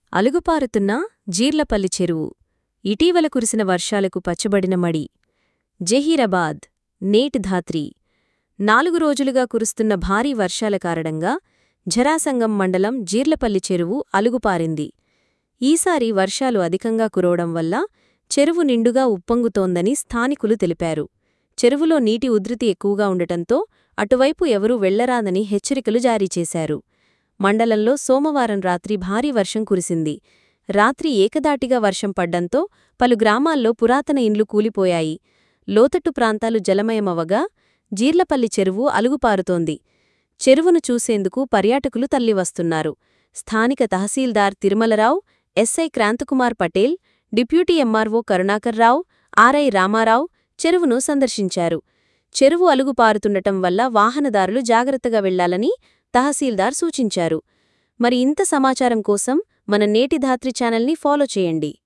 అలుగుపారుతున్న జీర్లపల్లి చెరువు ఇటీవల కురిసిన వర్షాలకు పచ్చబడిన మడి జహీరాబాద్ నేటి ధాత్రి నాలుగు రోజులుగా కురుస్తున్న భారీ వర్షాల కారణంగా జరాసంగం మండలం జీర్లపల్లి చెరువు అలుగుపారింది ఈసారి వర్షాలు అధికంగా కురవడం వల్ల చెరువు నిండుగా ఉప్పొంగుతోందని స్థానికులు తెలిపారు చెరువులో నీటి ఉధృతి ఎక్కువగా ఉండటంతో అటువైపు ఎవరూ వెళ్లరాదని హెచ్చరికలు జారీ చేశారు మండలంలో సోమవారం రాత్రి భారీ వర్షం కురిసింది రాత్రి ఏకదాటిగా వర్షం పడ్డంతో పలు గ్రామాల్లో పురాతన ఇండ్లు కూలిపోయాయి లోతట్టు ప్రాంతాలు జలమయమవగా జీర్లపల్లి చెరువు అలుగుపారుతోంది చెరువును చూసేందుకు పర్యాటకులు తల్లివస్తున్నారు స్థానిక tahsildar Tirumalarao SI Kranthakumar Patel deputy MRO Karunakarrao RI Ramarao చెరువును సందర్శించారు చెరువు అలుగుపారుతుండటం వల్ల వాహనదారులు జాగ్రత్తగా వెళ్లాలని తహసీల్దార్ సూచించారు మరి ఇంత సమాచారం కోసం మన నేటి ధాత్రి ఛానల్ని ఫాలో చేయండి